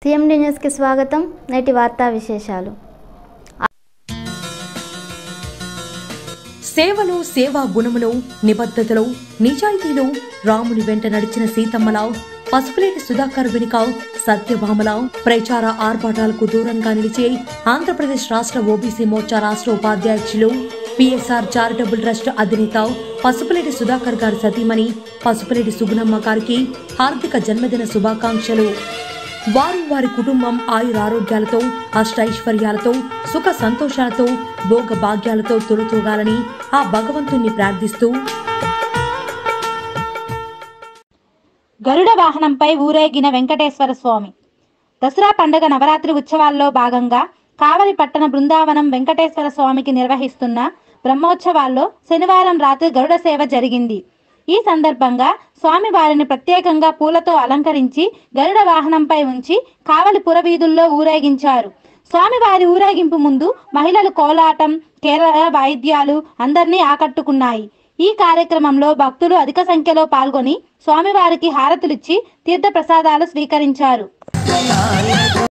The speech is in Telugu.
సిఎండి న్యూస్కి స్వాగతం నేటి వార్తా విశేషాలు సేవలో సేవా గుణములో నిబద్ధతలో నిజాయితీలో రాముని వెంట నడిచిన సీతమ్మలా పసుపులేటి సుధాకర్ వెనుక సత్యభామల ప్రచార ఆర్భాటాలకు దూరంగా నిలిచే ఆంధ్రప్రదేశ్ రాష్ట్ర ఓబీసీ మోర్చా రాష్ట్ర ఉపాధ్యక్షులు పిఎస్ఆర్ చారిటబుల్ ట్రస్ట్ అధినేత పసుపులేటి సుధాకర్ గారి సతీమణి పసుపులేటి సుగుణమ్మ గారికి హార్దిక జన్మదిన శుభాకాంక్షలు వారు వారి కుటుంబం ఆయురారోగ్యాలతో అష్టైశ్వర్యాలతో సుఖ సంతోషాలతో భోగ భాగ్యాలతో తొలతూగాలని ఆ భగవంతుణ్ణి ప్రార్థిస్తూ గరుడ వాహనంపై ఊరేగిన వెంకటేశ్వర స్వామి దసరా పండుగ నవరాత్రి ఉత్సవాల్లో భాగంగా కావలి పట్టణ బృందావనం వెంకటేశ్వర స్వామికి నిర్వహిస్తున్న బ్రహ్మోత్సవాల్లో శనివారం రాత్రి గరుడ సేవ జరిగింది ఈ సందర్భంగా స్వామివారిని ప్రత్యేకంగా పూలతో అలంకరించి గరుడ వాహనంపై ఉంచి కావలి పురవీధుల్లో ఊరేగించారు స్వామివారి ఊరేగింపు ముందు మహిళలు కోలాటం కేరళ వాయిద్యాలు అందరినీ ఆకట్టుకున్నాయి ఈ కార్యక్రమంలో భక్తులు అధిక సంఖ్యలో పాల్గొని స్వామివారికి హారతులిచ్చి తీర్థ ప్రసాదాలు స్వీకరించారు